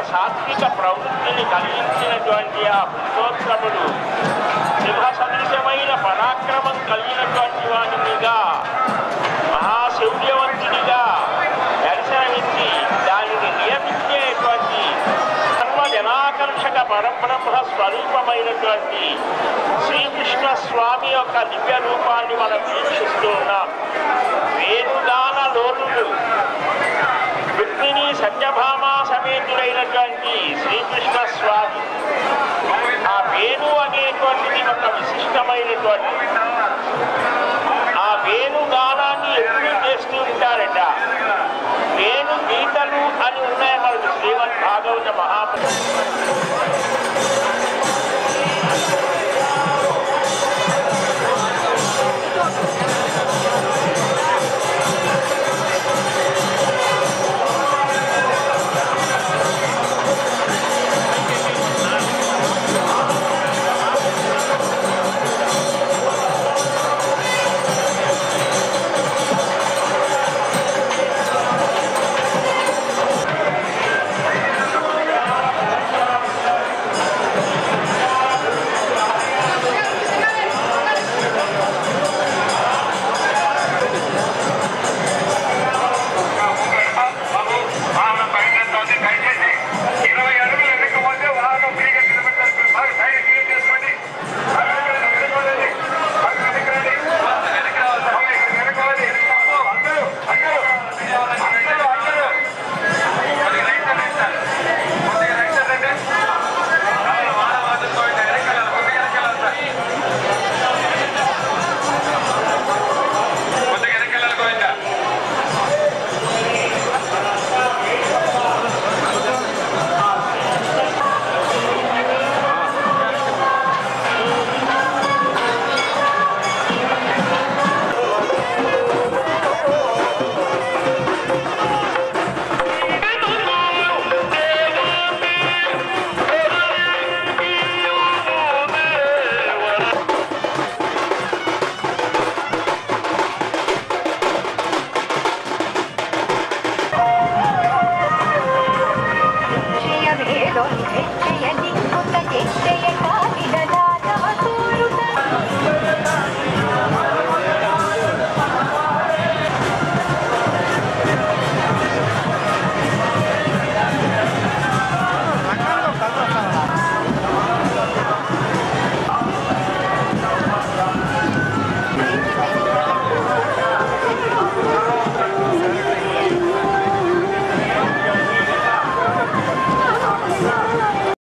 సాత్విక ప్రవృత్తిని కలిగించినటువంటి ఆ పురుషోత్తముడు సింహ సదృశమైన పరాక్రమం కలిగినటువంటి వాడినిగా మహాశౌర్యవంతునిగా దర్శనమిచ్చి దానిని నియమించేటువంటి సర్వ జనాకర్షక పరబ్రహ్మ స్వరూపమైనటువంటి శ్రీకృష్ణ స్వామి యొక్క దివ్య రూపాన్ని మనం వీక్షిస్తూ ఉన్నాం వేణుగాన లోనుడు రుక్మిణి సత్యభామ సమేతుడైనటువంటి శ్రీకృష్ణ స్వామి ఆ వేణు అనేటువంటిది ఒక విశిష్టమైనటువంటి